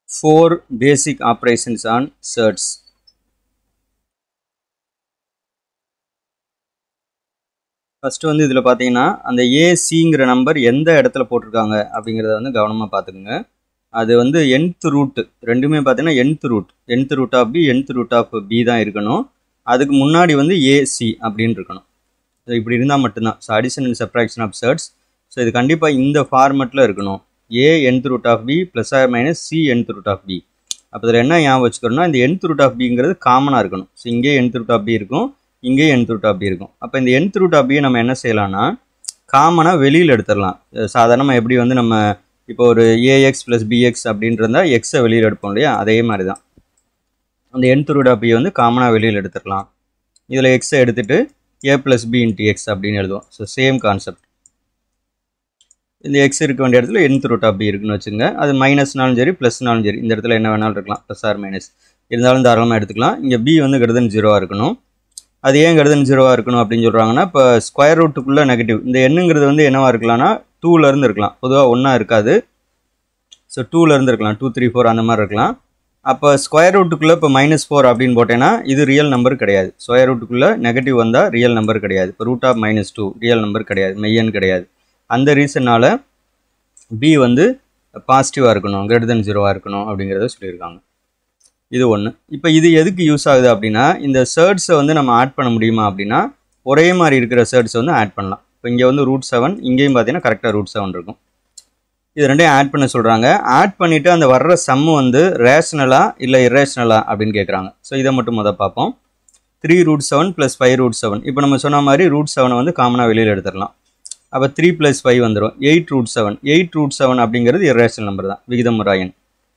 four basic operations on certs. First வந்து இதில் பார்த்தீங்கன்னா அந்த ஏசிங்கிற நம்பர் எந்த இடத்துல போட்டிருக்காங்க அப்படிங்கிறத வந்து கவனமாக பார்த்துக்குங்க அது வந்து என்த் ரூட் ரெண்டுமே பார்த்தீங்கன்னா nth root nth root of B nth root of B தான் இருக்கணும் அதுக்கு முன்னாடி வந்து ஏசி அப்படின்னு இருக்கணும் ஸோ இப்படி இருந்தால் மட்டும்தான் so addition and subtraction of surds so இது கண்டிப்பாக இந்த ஃபார்மெட்டில் இருக்கணும் A nth root of B plus or minus C nth root of B அப்போ இதில் என்ன ஞாபகம் வச்சுக்கணும்னா இந்த என்த் ரூட் ஆஃப் பிங்கிறது காமனாக இருக்கணும் ஸோ இங்கே என்த் ரூட் ஆஃப் பி இருக்கும் இங்கே என்த் ரூட் ஆஃப் பி இருக்கும் அப்போ இந்த என்த் ரூட் ஆஃப் பியை நம்ம என்ன செய்யலாம்னா காமனாக வெளியில் எடுத்துடலாம் சாதாரணமாக எப்படி வந்து நம்ம இப்போ ஒரு ஏஎக்ஸ் ப்ளஸ் பிஎக்ஸ் அப்படின்றதா எக்ஸை வெளியில் எடுப்போம் இல்லையா அதே மாதிரி தான் அந்த என்த் ரூட் ஆஃப் பி வந்து காமனாக வெளியில் எடுத்துடலாம் இதில் எக்ஸை எடுத்துகிட்டு A plus B into X அப்படின்னு எழுதுவோம் ஸோ சேம் கான்செப்ட் இந்த எக்ஸ் இருக்க வேண்டிய இடத்துல என்த் ரூட் ஆஃப் பி இருக்குன்னு வச்சுங்க அது மைனஸ்னாலும் சரி ப்ளஸ்னாலும் சரி இந்த இடத்துல என்ன வேணாலும் இருக்கலாம் ப்ளஸ் ஆர் மைனஸ் இருந்தாலும் தாராளமாக எடுத்துக்கலாம் இங்கே பி வந்து கிரதன் ஜீரோவாக இருக்கணும் அது ஏன் கிரதன் ஜீரோவாக இருக்கணும் அப்படின்னு சொல்கிறாங்கன்னா இப்போ ஸ்கொயர் ரூட்டுக்குள்ளே நெகட்டிவ் இந்த எண்ணுங்கிறது வந்து என்னவாக இருக்கலாம்னா டூலேருந்து இருக்கலாம் பொதுவாக ஒன்றா இருக்காது ஸோ டூலேருந்து இருக்கலாம் டூ த்ரீ ஃபோர் அந்த மாதிரி இருக்கலாம் அப்போ ஸ்கொயர் ரூட்டுக்குள்ளே இப்போ மைனஸ் ஃபோர் அப்படின்னு போட்டேன்னா இது ரியல் நம்பர் கிடையாது ஸ்கொயர் ரூட்டுக்குள்ளே நெகட்டிவ் வந்தால் ரியல் நம்பர் கிடையாது இப்போ root of minus two real number கிடையாது மெய்யன் கிடையாது அந்த ரீசனால் பி வந்து பாசிட்டிவாக இருக்கணும் கிரேட்டர் தென் ஜீரோவாக இருக்கணும் அப்படிங்கிறத சொல்லியிருக்காங்க இது ஒன்று இப்போ இது எதுக்கு யூஸ் ஆகுது அப்படின்னா இந்த சேர்ட்ஸை வந்து நம்ம ஆட் பண்ண முடியுமா அப்படின்னா ஒரே மாதிரி இருக்கிற சேர்ட்ஸை வந்து ஆட் பண்ணலாம் இப்போ இங்கே வந்து ரூட் செவன் இங்கேயும் பார்த்தீங்கன்னா கரெக்டாக ரூட் செவன் இருக்கும் இது ரெண்டையும் ஆட் பண்ண சொல்கிறாங்க ஆட் பண்ணிவிட்டு அந்த வர்ற சம்மு வந்து ரேஷனலா இல்லை இரேஷனலா அப்படின்னு கேட்குறாங்க ஸோ இதை மட்டும் முதல் பார்ப்போம் three root seven plus five root seven இப்போ நம்ம சொன்ன மாதிரி ரூட் செவனை வந்து காமனாக வெளியில் எடுத்துடலாம் அப்போ த்ரீ ப்ளஸ் ஃபைவ் வந்துடும் eight root seven eight root seven அப்படிங்கிறது இரேஷனல் நம்பர் தான் விகிதமுறாயன்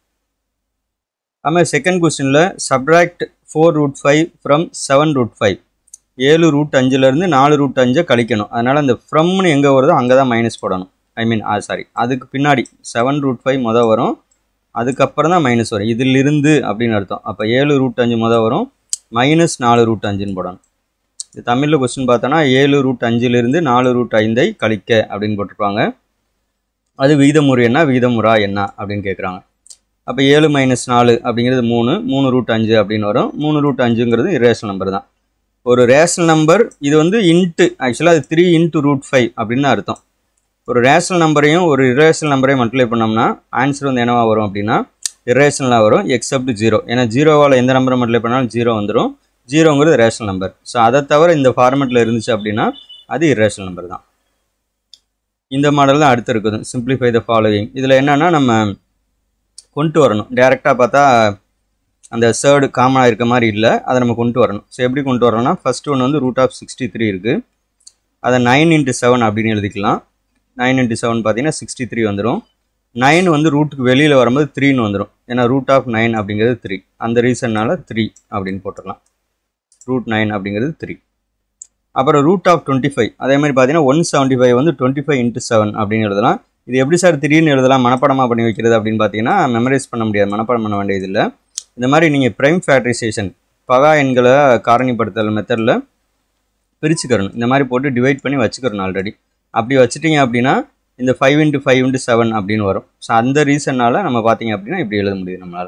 ஆமாம் செகண்ட் கொஸ்டினில் subtract four root five from seven root five ஏழு ரூட் அஞ்சுலேருந்து நாலு ரூட் அஞ்சை கழிக்கணும் அதனால் அந்த ஃப்ரம்னு எங்கே வருதோ அங்கே தான் மைனஸ் போடணும் ஐ மீன் ஆ சாரி அதுக்கு பின்னாடி செவன் ரூட் ஃபைவ் மொதல் வரும் அதுக்கப்புறம் தான் மைனஸ் வரும் இதிலிருந்து அப்படின்னு அர்த்தம் அப்போ ஏழு ரூட் அஞ்சு மொதல் வரும் மைனஸ் நாலு ரூட் அஞ்சுன்னு போடணும் இது தமிழில் கொஸ்டின் பார்த்தோன்னா ஏழு ரூட் அஞ்சிலிருந்து நாலு ரூட் ஐந்தை கழிக்க அப்படின்னு போட்டிருப்பாங்க அது விகிதமுறை என்ன விகிதமுறா என்ன அப்படின்னு கேட்குறாங்க அப்போ ஏழு மைனஸ் நாலு அப்படிங்கிறது மூணு மூணு ரூட் அஞ்சு அப்படின்னு வரும் மூணு ரூட் அஞ்சுங்கிறது ரேஷனல் நம்பர் தான் ஒரு ரேஷனல் நம்பர் இது வந்து இன்ட்டு ஆக்சுவலாக அது த்ரீ இன்ட்டு ரூட் ஃபைவ் அப்படின்னு அர்த்தம் ஒரு ரேஷனல் நம்பரையும் ஒரு இரேஷனல் நம்பரையும் மல்டிப்ளை பண்ணோம்னா ஆன்சர் வந்து என்னவா வரும் அப்படின்னா இரேஷனலாக வரும் எக்ஸப்ட் ஜீரோ ஏன்னா ஜீரோவால் எந்த நம்பரை மல்டிப்ளை பண்ணாலும் ஜீரோ வந்துடும் ஜீரோங்கிறது ரேஷனல் நம்பர் ஸோ அதை தவிர இந்த ஃபார்மெட்டில் இருந்துச்சு அப்படின்னா அது இரேஷனல் நம்பர் தான் இந்த மாடல் தான் அடுத்து இருக்குது சிம்பிளிஃபை த ஃபாலோவிங் இதில் என்னென்னா நம்ம கொண்டு வரணும் டேரெக்டாக பார்த்தா அந்த தேர்டு காமனாக இருக்க மாதிரி இல்லை அதை நம்ம கொண்டு வரணும் ஸோ எப்படி கொண்டு வரணும்னா ஃபஸ்ட்டு ஒன்று வந்து ரூட் ஆஃப் சிக்ஸ்டி த்ரீ இருக்குது அதை நைன் இன்ட்டு செவன் அப்படின்னு எழுதிக்கலாம் நைன் இன்ட்டு செவன் பார்த்தீங்கன்னா சிக்ஸ்டி த்ரீ வந்துடும் நைன் வந்து ரூட்டுக்கு வெளியில் வரும்போது த்ரீன்னு வந்துடும் ஏன்னா ரூட் ஆஃப் நைன் அப்படிங்கிறது த்ரீ அந்த ரீசன்னால் த்ரீ அப்படின்னு போட்டுடலாம் ரூட் நைன் அப்படிங்கிறது த்ரீ அப்புறம் ரூட் ஆஃப் டுவெண்ட்டி ஃபைவ் அதே மாதிரி பார்த்தீங்கன்னா ஒன் செவன்ட்டி ஃபைவ் வந்து டுவெண்ட்டி ஃபைவ் இன்ட்டு செவன் அப்படின்னு எழுதலாம் இது எப்படி சார் திடீர்னு எழுதலாம் மனப்படமாக பண்ணி வைக்கிறது அப்படின்னு பார்த்தீங்கன்னா மெமரைஸ் பண்ண முடியாது மனப்படம் பண்ண வேண்டியது இல்லை இந்த மாதிரி நீங்கள் ப்ரைம் ஃபேக்டரைசேஷன் பகா எண்களை காரணிப்படுத்தல் மெத்தடில் பிரிச்சுக்கிறணும் இந்த மாதிரி போட்டு டிவைட் பண்ணி வச்சுக்கிறணும் ஆல்ரெடி அப்படி வச்சுட்டிங்க அப்படின்னா இந்த five into five into seven அப்படின்னு வரும் ஸோ அந்த ரீசன்னால் நம்ம பார்த்தீங்க அப்படின்னா இப்படி எழுத முடியும் நம்மளால்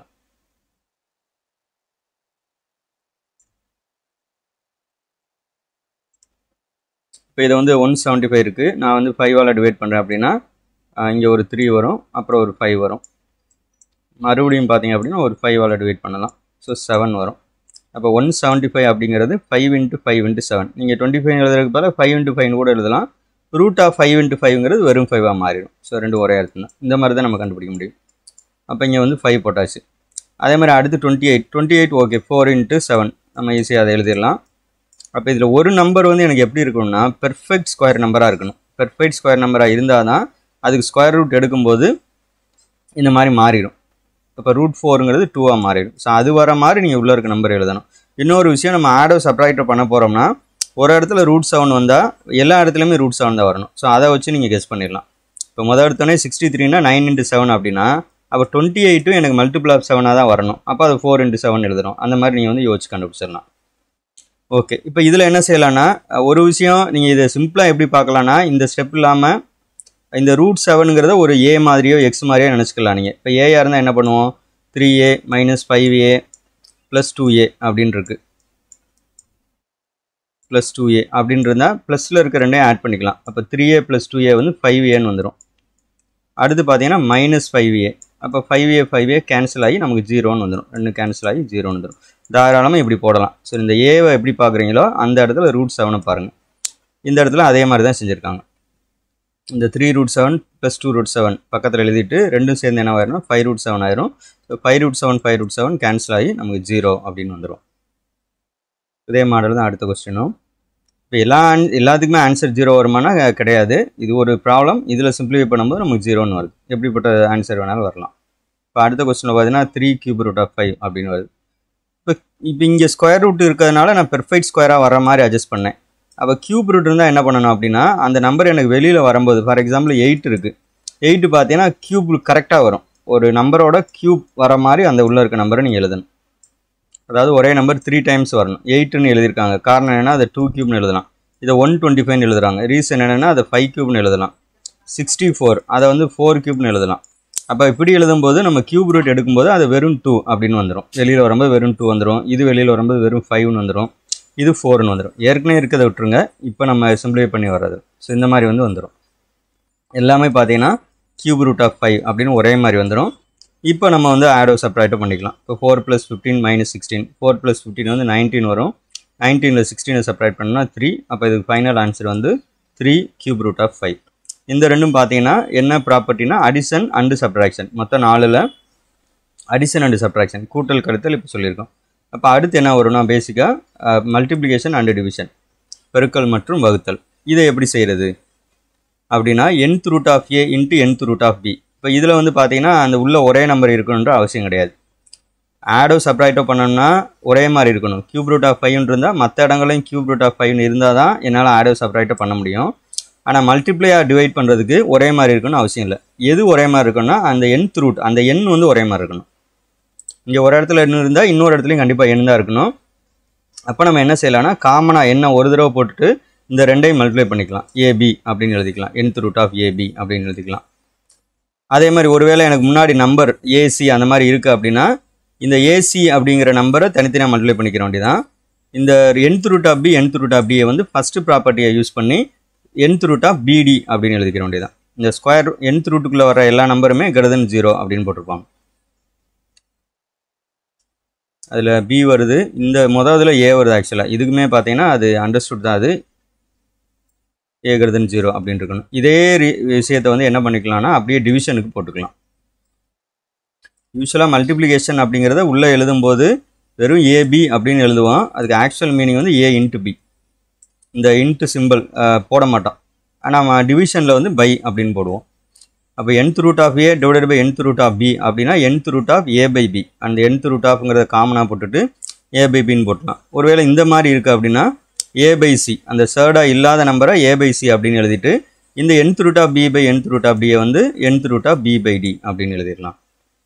இப்போ இதை வந்து ஒன் செவன்ட்டி ஃபைவ் இருக்குது நான் வந்து ஃபைவால் டிவைட் பண்ணுறேன் அப்படின்னா இங்கே ஒரு த்ரீ வரும் அப்புறம் ஒரு ஃபைவ் வரும் மறுபடியும் பார்த்தீங்க அப்படின்னா ஒரு ஃபைவால் டிவைட் பண்ணலாம் ஸோ செவன் வரும் அப்போ ஒன் செவன்ட்டி ஃபைவ் அப்படிங்கிறது five into five into seven நீங்கள் டுவெண்ட்டி ஃபைவ் எழுதுறதுக்கு பதிலாக ஃபைவ் இன்ட்டு ஃபைவ் கூட எழுதலாம் ரூட் ஆஃப் ஃபைவ் இன்ட்டு ஃபைவ்ங்கிறது வெறும் ஃபைவாக மாறிடும் ஸோ ரெண்டு ஒரே அர்த்தம் தான் இந்த மாதிரி தான் நம்ம கண்டுபிடிக்க முடியும் அப்போ இங்கே வந்து ஃபைவ் போட்டாச்சு அதே மாதிரி அடுத்து twenty eight twenty eight okay four into seven நம்ம ஈஸியாக அதை எழுதிடலாம் அப்போ இதில் ஒரு நம்பர் வந்து எனக்கு எப்படி இருக்கணும்னா பெர்ஃபெக்ட் ஸ்கொயர் நம்பராக இருக்கணும் பெர்ஃபெக்ட் ஸ்கொயர் நம்பராக இருந்தால் தான் அதுக்கு ஸ்கொயர் ரூட் எடுக்கும்போது இந்த மாதிரி மாறிடும் இப்போ ரூட் ஃபோருங்கிறது டூவாக மாறிடும் ஸோ அது வர மாதிரி நீங்கள் உள்ளே இருக்க நம்பர் எழுதணும் இன்னொரு விஷயம் நம்ம ஆடோ சப்ராக்டர் பண்ண போகிறோம்னா ஒரு இடத்துல ரூட் செவன் வந்தால் எல்லா இடத்துலையுமே ரூட் செவன் தான் வரணும் ஸோ அதை வச்சு நீங்கள் கெஸ் பண்ணிடலாம் இப்போ முதல் எடுத்தோடனே சிக்ஸ்டி த்ரீனா நைன் இன்ட்டு செவன் அப்படின்னா அப்போ டுவெண்ட்டி எயிட்டும் எனக்கு மல்டிபிள் ஆஃப் செவனாக தான் வரணும் அப்போ அது ஃபோர் இன்ட்டு செவன் எழுதணும் அந்த மாதிரி நீங்கள் வந்து யோசிச்சு கண்டுபிடிச்சிடலாம் ஓகே இப்போ இதில் என்ன செய்யலாம்னா ஒரு விஷயம் நீங்கள் இதை சிம்பிளாக எப்படி பார்க்கலான்னா இந்த ஸ்டெப் இல்லாமல் இந்த ரூட் செவனுங்கிறத ஒரு ஏ மாதிரியோ எக்ஸ் மாதிரியோ நினச்சிக்கலாம் நீங்கள் இப்போ ஏயாக இருந்தால் என்ன பண்ணுவோம் three A minus five A plus two A அப்படின்னு இருக்கு ப்ளஸ் டூ ஏ அப்படின்னு இருந்தால் ப்ளஸில் இருக்க ரெண்டையும் ஆட் பண்ணிக்கலாம் அப்போ three A plus two A வந்து ஃபைவ் ஏன்னு வந்துடும் அடுத்து பார்த்தீங்கன்னா மைனஸ் ஃபைவ் ஏ அப்போ five A five A cancel ஆகி நமக்கு ஜீரோன்னு வந்துடும் ரெண்டு கேன்சல் ஆகி ஜீரோன்னு வந்துடும் தாராளமாக இப்படி போடலாம் ஸோ இந்த ஏவை எப்படி பார்க்குறீங்களோ அந்த இடத்துல ரூட் செவனை பாருங்கள் இந்த இடத்துல அதே மாதிரி தான் செஞ்சுருக்காங்க இந்த three root seven plus two root seven பக்கத்தில் எழுதிட்டு ரெண்டும் சேர்ந்து என்ன ஆயிரும் ஃபைவ் ரூட் செவன் ஆயிரும் so five root seven five root seven cancel ஆகி நமக்கு ஜீரோ அப்படின்னு வந்துடும் இதே மாடல் தான் அடுத்த கொஸ்டினும் இப்போ எல்லா an- எல்லாத்துக்குமே ஆன்சர் ஜீரோ வருமானா அஹ், கிடையாது இது ஒரு ப்ராப்ளம் இதில் சிம்பிளிஃபை பண்ணும்போது நமக்கு ஜீரோன்னு வருது எப்படிப்பட்ட ஆன்சர் வேணாலும் வரலாம் இப்போ அடுத்த கொஸ்டினில் பார்த்தீங்கன்னா three cube root of five அப்படின்னு வருது இப்போ இப்போ இங்கே ஸ்கொயர் ரூட் இருக்கிறதுனால நான் பெர்ஃபெக்ட் ஸ்கொயராக வர மாதிரி அட்ஜஸ்ட் பண்ணேன் அப்போ கியூப் ரூட் இருந்தால் என்ன பண்ணணும் அப்படின்னா அந்த நம்பர் எனக்கு வெளியில் வரும்போது ஃபார் எக்ஸாம்பிள் எயிட் இருக்குது எயிட்டு பார்த்தீங்கன்னா கியூப் கரெக்டாக வரும் ஒரு நம்பரோட கியூப் வர மாதிரி அந்த உள்ளே இருக்க நம்பரை நீங்கள் எழுதணும் அதாவது ஒரே நம்பர் த்ரீ டைம்ஸ் வரணும் எயிட்டுன்னு எழுதியிருக்காங்க காரணம் என்னென்னா அதை டூ கியூப்னு எழுதலாம் இதை ஒன் டுவெண்ட்டி ஃபைவ்னு எழுதுறாங்க ரீசன் என்னென்னா அதை ஃபைவ் கியூப்னு எழுதலாம் சிக்ஸ்டி ஃபோர் அதை வந்து ஃபோர் கியூப்னு எழுதலாம் அப்போ இப்படி எழுதும்போது நம்ம கியூப் ரூட் எடுக்கும்போது அது வெறும் டூ அப்படின்னு வந்துடும் வெளியில் வரும்போது வெறும் டூ வந்துடும் இது வெளியில் வரும்போது வெறும் ஃபைவ்னு வந்துடும் இது ஃபோர்னு வந்துடும் ஏற்கனவே இருக்கிறத விட்டுருங்க இப்போ நம்ம சிம்பிளிஃபை பண்ணி வர்றது ஸோ இந்த மாதிரி வந்து வந்துடும் எல்லாமே பார்த்தீங்கன்னா கியூப் ரூட் ஆஃப் ஃபைவ் அப்படின்னு ஒரே மாதிரி வந்துடும் இப்போ நம்ம வந்து ஆடோ செப்பரேட்டும் பண்ணிக்கலாம் இப்போ four plus fifteen minus sixteen four plus fifteen வந்து நைன்டீன் வரும் நைன்டீனில் சிக்ஸ்டீனை செப்பரேட் பண்ணால் த்ரீ அப்போ இதுக்கு ஃபைனல் ஆன்சர் வந்து three cube root of five இந்த ரெண்டும் பார்த்தீங்கன்னா என்ன ப்ராப்பர்ட்டினா அடிஷன் அண்டு சப்ட்ராக்ஷன் மொத்தம் நாலில் அடிஷன் அண்டு சப்ட்ராக்ஷன் கூட்டல் கருத்தல் இப்போ சொல்லியிருக்கோம் அப்போ அடுத்து என்ன வரும்னா பேசிக்காக மல்டிப்ளிகேஷன் அண்டு டிவிஷன் பெருக்கல் மற்றும் வகுத்தல் இதை எப்படி செய்கிறது அப்படின்னா nth root of A into nth root of B இப்போ இதில் வந்து பார்த்தீங்கன்னா அந்த உள்ள ஒரே நம்பர் இருக்கணுன்ற அவசியம் கிடையாது ஆடோ சப்ராக்டோ பண்ணணும்னா ஒரே மாதிரி இருக்கணும் கியூப் ரூட் ஆஃப் ஃபைவ்னு இருந்தால் மற்ற இடங்களையும் கியூப் ரூட் ஆஃப் ஃபைவ்னு இருந்தால் தான் என்னால் ஆடோ சப்ராக்டோ பண்ண முடியும் ஆனால் மல்டிப்ளையாக டிவைட் பண்ணுறதுக்கு ஒரே மாதிரி இருக்கணும்னு அவசியம் இல்லை எது ஒரே மாதிரி இருக்குன்னா அந்த nth ரூட் அந்த எண் வந்து ஒரே மாதிரி இருக்கணும் இங்கே ஒரு இடத்துல எண் இருந்தால் இன்னொரு இடத்துலையும் கண்டிப்பாக எண் தான் இருக்கணும் அப்போ நம்ம என்ன செய்யலாம்னா காமனாக எண்ணை ஒரு தடவை போட்டுட்டு இந்த ரெண்டையும் மல்டிப்ளை பண்ணிக்கலாம் ஏபி அப்படின்னு எழுதிக்கலாம் nth ரூட் ஆஃப் ஏபி அப்படின்னு எழுதிக்கலாம் அதே மாதிரி ஒருவேளை எனக்கு முன்னாடி நம்பர் ஏசி அந்த மாதிரி இருக்குது அப்படின்னா இந்த ஏசி அப்படிங்கிற நம்பரை தனித்தனியாக மல்டிப்ளை பண்ணிக்கிற வேண்டியதான் இந்த nth root of B nth root of பியை வந்து ஃபஸ்ட்டு ப்ராப்பர்ட்டியை யூஸ் பண்ணி nth ரூட் ஆஃப் பிடி அப்படின்னு எழுதிக்கிற வேண்டியதான் இந்த ஸ்கொயர் nth ரூட்டுக்குள்ளே வர எல்லா நம்பருமே கிரதன் ஜீரோ அப்படின்னு போட்டிருப்பாங்க அதில் பி வருது இந்த முதல்ல ஏ வருது ஆக்சுவலாக இதுக்குமே பார்த்தீங்கன்னா அது அண்டர்ஸ்டுட் தான் அது ஏ கிரதன் ஜீரோ அப்படின்னு இருக்கணும் இதே ரி- விஷயத்தை வந்து என்ன பண்ணிக்கலாம்னா அப்படியே டிவிஷனுக்கு போட்டுக்கலாம் யூஸ்வலாக மல்டிப்ளிகேஷன் அப்படிங்கிறத உள்ளே எழுதும்போது வெறும் ஏபி அப்படின்னு எழுதுவோம் அதுக்கு ஆக்சுவல் மீனிங் வந்து ஏ இன்ட்டு பி இந்த இன்ட்டு சிம்பிள் போட மாட்டோம் ஆனால் நம்ம டிவிஷனில் வந்து பை அப்படின்னு போடுவோம் அப்போ nth root of A divided by nth root of B அப்படின்னா nth root of A by B அந்த nth ரூட் ஆஃப்ங்கிறத காமனாக போட்டுட்டு ஏ பை பின்னு போட்டலாம் ஒருவேளை இந்த மாதிரி இருக்குது அப்படின்னா ஏ பை சி அந்த சேர்டாக இல்லாத நம்பரை ஏ பை சி அப்படின்னு எழுதிட்டு இந்த nth root of B by nth root of டியை வந்து nth root of B by D அப்படின்னு எழுதிடலாம்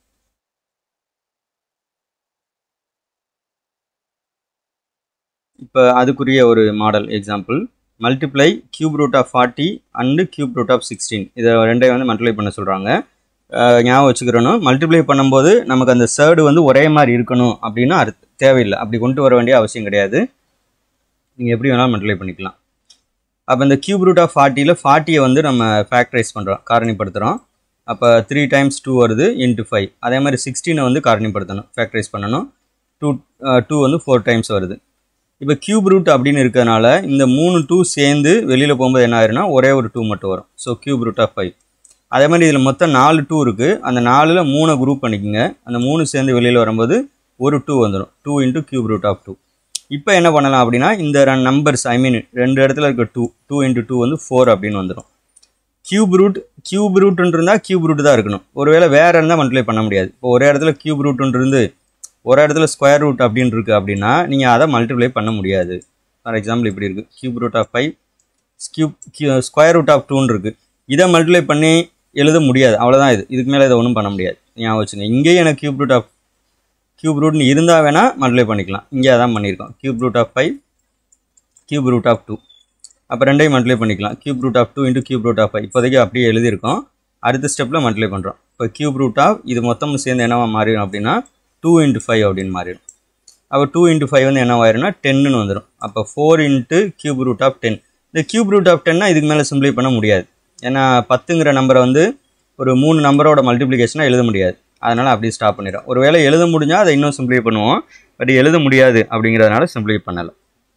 இப்போ அதுக்குரிய ஒரு model example multiply cube root of forty and cube root of sixteen இதை ரெண்டையும் வந்து மல்டிப்ளை பண்ண சொல்கிறாங்க ஞாபகம் வச்சுக்கிறணும் மல்டிப்ளை பண்ணும்போது நமக்கு அந்த சேர்டு வந்து ஒரே மாதிரி இருக்கணும் அப்படின்னு அர்த்த தேவையில்லை அப்படி கொண்டு வர வேண்டிய அவசியம் கிடையாது நீங்கள் எப்படி வேணாலும் மல்டிப்ளை பண்ணிக்கலாம் அப்போ இந்த கியூப் ரூட் ஆஃப் ஃபார்ட்டியில் ஃபார்ட்டியை வந்து நம்ம ஃபேக்டரைஸ் பண்ணுறோம் காரணிப்படுத்துகிறோம் அப்போ த்ரீ டைம்ஸ் டூ வருது இன்ட்டு ஃபைவ் அதே மாதிரி சிக்ஸ்டீனை வந்து காரணிப்படுத்தணும் ஃபேக்டரைஸ் பண்ணணும் டூ டூ வந்து ஃபோர் டைம்ஸ் வருது இப்போ கியூப் ரூட் அப்படின்னு இருக்கிறதுனால இந்த மூணு டூ சேர்ந்து வெளியில் போகும்போது என்ன ஆயிரும்னா ஒரே ஒரு டூ மட்டும் வரும் so cube root of five அதே மாதிரி இதில் மொத்தம் நாலு டூ இருக்குது அந்த நாலில் மூணை குரூப் பண்ணிக்கோங்க அந்த மூணு சேர்ந்து வெளியில் வரும்போது ஒரு டூ வந்துடும் two into cube root of two இப்போ என்ன பண்ணலாம் அப்படின்னா இந்த ரெண்டு நம்பர்ஸ் ஐ மீன் ரெண்டு இடத்துல இருக்க டூ டூ இன்ட்டு டூ வந்து ஃபோர் அப்படின்னு வந்துடும் கியூப் ரூட் கியூப் ரூட்னு இருந்தால் கியூப் ரூட் தான் இருக்கணும் ஒருவேளை வேறு இருந்தால் மல்டிப்ளை பண்ண முடியாது இப்போ ஒரே இடத்துல கியூப் ரூட்னு இருந்து ஒரு இடத்துல ஸ்கொயர் ரூட் அப்படின்னு இருக்குது அப்படின்னா நீங்கள் அதை மல்டிப்ளை பண்ண முடியாது ஃபார் எக்ஸாம்பிள் இப்படி இருக்குது cube root of five cube square root of டூன்னு இருக்குது இதை மல்டிப்ளை பண்ணி எழுத முடியாது அவ்வளோதான் இது இதுக்கு மேலே இதை ஒன்றும் பண்ண முடியாது ஞாபகம் வச்சுங்க இங்கேயும் எனக்கு கியூப் ரூட் ஆஃப் கியூப் ரூட்னு இருந்தால் வேணால் மல்டிப்ளை பண்ணிக்கலாம் இங்கே அதான் பண்ணியிருக்கோம் cube root of five cube root of two அப்போ ரெண்டையும் மல்டிப்ளை பண்ணிக்கலாம் cube root of two into cube root of five இப்போதைக்கு அப்படியே எழுதியிருக்கோம் அடுத்த ஸ்டெப்பில் மல்டிப்ளை பண்ணுறோம் இப்போ கியூப் ரூட் ஆஃப் இது மொத்தமும் சேர்ந்து என்னவா மாறிடும் அப்படின்னா டூ இன்ட்டு ஃபைவ் அப்படின்னு மாறிடும் அப்போ டூ இன்ட்டு ஃபைவ் வந்து என்னவாயிரும்னா டென்னு வந்துடும் அப்போ four into cube root of ten இந்த கியூப் ரூட் ஆஃப் டென்னா இதுக்கு மேலே சிம்பிளை பண்ண முடியாது ஏன்னா பத்துங்கிற நம்பரை வந்து ஒரு மூணு நம்பரோட மல்டிப்ளிகேஷனாக எழுத முடியாது அதனால் அப்படியே ஸ்டாப் பண்ணிடும் ஒருவேளை எழுத முடிஞ்சால் அதை இன்னும் சிம்பிளை பண்ணுவோம் பட் எழுத முடியாது அப்படிங்கிறதுனால சிம்பிளை பண்ணலை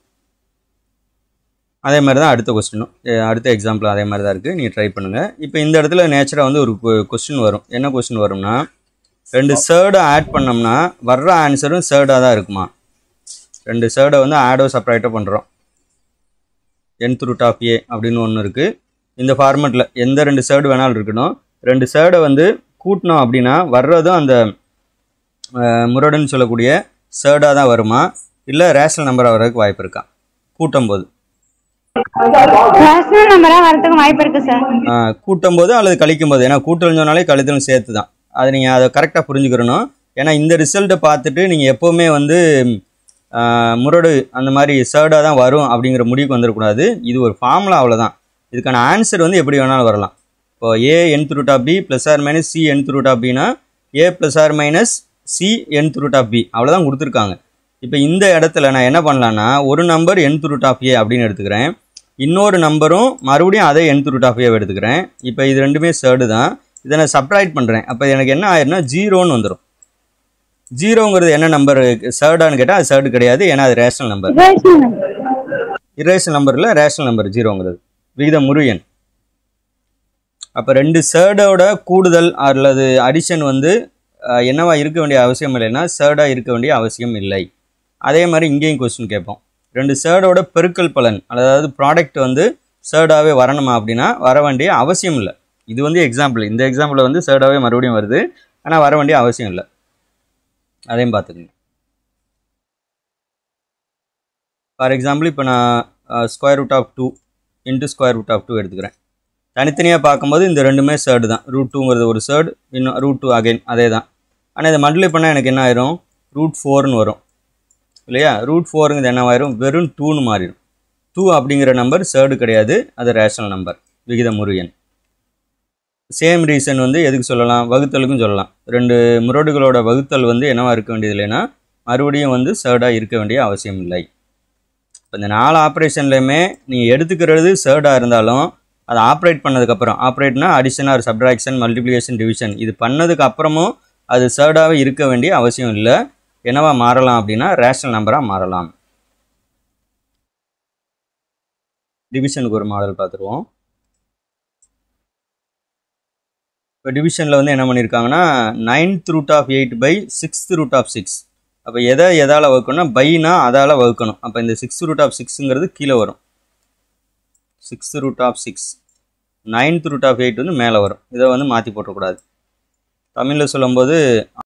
அதே மாதிரி தான் அடுத்த கொஸ்டினும் அடுத்த எக்ஸாம்பிள் அதே மாதிரி தான் இருக்குது நீங்கள் ட்ரை பண்ணுங்கள் இப்போ இந்த இடத்துல நேச்சராக வந்து ஒரு கொஸ்டின் வரும் என்ன கொஸ்டின் வரும்னா ரெண்டு சேர்டை ஆட் பண்ணோம்னா வர்ற ஆன்சரும் சேர்டாக தான் இருக்குமா ரெண்டு சேர்டை வந்து ஆடோ செப்பரேட்டாக பண்ணுறோம் nth ரூட் ஆஃப் ஏ அப்படின்னு ஒன்று இருக்குது இந்த ஃபார்மெட்டில் எந்த ரெண்டு சேர்டு வேணாலும் இருக்கணும் ரெண்டு சேர்டை வந்து கூட்டினோம் அப்படின்னா வர்றதும் அந்த அஹ், முரடுன்னு சொல்லக்கூடிய சேர்டாக தான் வருமா இல்லை ரேஷனல் நம்பராக வர்றதுக்கு வாய்ப்பு இருக்கா கூட்டும் போது பர்சனல் நம்பரா வரதுக்கு வாய்ப்பு இருக்கு சார் ஆஹ் கூட்டும் போது அல்லது கழிக்கும் போது ஏன்னா கூட்டல் சொன்னாலே கழித்தலும் சேர்த்து தான் அது நீங்கள் அதை கரெக்டாக புரிஞ்சுக்கிறணும் ஏன்னா இந்த ரிசல்ட்டை பார்த்துட்டு நீங்கள் எப்போவுமே வந்து ஆஹ் முரடு அந்த மாதிரி சேர்டாக தான் வரும் அப்படிங்கிற முடிவுக்கு வந்துடக்கூடாது இது ஒரு ஃபார்முலா அவ்வளோதான் இதுக்கான ஆன்சர் வந்து எப்படி வேணாலும் வரலாம் இப்போ A nth root of B plus or minus C nth root of பினா A plus or minus C nth root of B அவ்வளோதான் கொடுத்துருக்காங்க இப்போ இந்த இடத்துல நான் என்ன பண்ணலான்னா ஒரு number nth root of A அப்படின்னு எடுத்துக்கிறேன் இன்னொரு நம்பரும் மறுபடியும் அதே nth ரூட் ஆஃப் ஏ எடுத்துக்கிறேன் இப்போ இது ரெண்டுமே சேர்டு தான் இதை நான் சப்ராக்ட் பண்ணுறேன் அப்போ எனக்கு என்ன ஆயிரும்னா ஜீரோன்னு வந்துடும் ஜீரோங்கிறது என்ன நம்பர் சேர்டான்னு கேட்டால் அது சேர்டு கிடையாது ஏன்னா அது ரேஷனல் நம்பர் இரேஷனல் நம்பரில் ரேஷனல் நம்பர் ஜீரோங்கிறது விகிதம் முழு எண் அப்போ ரெண்டு சேர்டோட கூடுதல் அல்லது அடிஷன் வந்து அஹ், என்னவா இருக்க வேண்டிய அவசியம் இல்லைன்னா சேர்டாக இருக்க வேண்டிய அவசியம் இல்லை அதே மாதிரி இங்கேயும் கொஸ்டின் கேட்போம் ரெண்டு சேர்டோட பெருக்கல் பலன் அதாவது ப்ராடக்ட் வந்து சேர்டாகவே வரணுமா அப்படின்னா வர வேண்டிய அவசியம் இல்லை இது வந்து எக்ஸாம்பிள் இந்த எக்ஸாம்பிளில் வந்து சேர்டாகவே மறுபடியும் வருது ஆனால் வர வேண்டிய அவசியம் இல்லை அதையும் பார்த்துக்கங்க ஃபார் எக்ஸாம்பிள் இப்போ நான் square root of two into square root of two எடுத்துக்கிறேன் தனித்தனியாக பார்க்கும்போது இந்த ரெண்டுமே சேர்டு தான் ரூட் டூங்கிறது ஒரு சேர்டு இன்னும் ரூட் டூ அகைன் அதே தான் ஆனால் இதை மல்டிப்ளை பண்ணால் எனக்கு என்ன ஆயிரும் ரூட் ஃபோர்னு வரும் இல்லையா ரூட் ஃபோருங்கிறது என்ன ஆயிரும் வெறும் டூன்னு மாறிடும் டூ அப்படிங்கிற நம்பர் சேர்டு கிடையாது அது ரேஷனல் நம்பர் விகிதமுறு எண் சேம் ரீசன் வந்து எதுக்கு சொல்லலாம் வகுத்தலுக்கும் சொல்லலாம் ரெண்டு முரடுகளோட வகுத்தல் வந்து என்னவா இருக்க வேண்டியது இல்லைன்னா மறுபடியும் வந்து சேர்டாக இருக்க வேண்டிய அவசியம் இல்லை இப்போ இந்த நாலு ஆப்ரேஷன்லையுமே நீங்கள் எடுத்துக்கிறது சேர்டாக இருந்தாலும் அதை ஆப்ரேட் பண்ணதுக்கப்புறம் ஆப்ரேட்னா addition or subtraction multiplication division இது பண்ணதுக்கு அப்புறமும் அது சேர்டாகவே இருக்க வேண்டிய அவசியம் இல்லை என்னவா மாறலாம் அப்படின்னா ரேஷனல் நம்பராக மாறலாம் டிவிஷனுக்கு ஒரு மாடல் பார்த்துருவோம் இப்போ டிவிஷனில் வந்து என்ன பண்ணியிருக்காங்கன்னா ninth root of eight by sixth root of six அப்போ எதை எதால் வகுக்கணும்னா பைனா அதால் வகுக்கணும் அப்போ இந்த சிக்ஸ் ரூட் ஆஃப் சிக்ஸுங்கிறது கீழே வரும் sixth root of six ninth root of eight வந்து மேலே வரும் இதை வந்து மாற்றி போட்டக்கூடாது தமிழில் சொல்லும்போது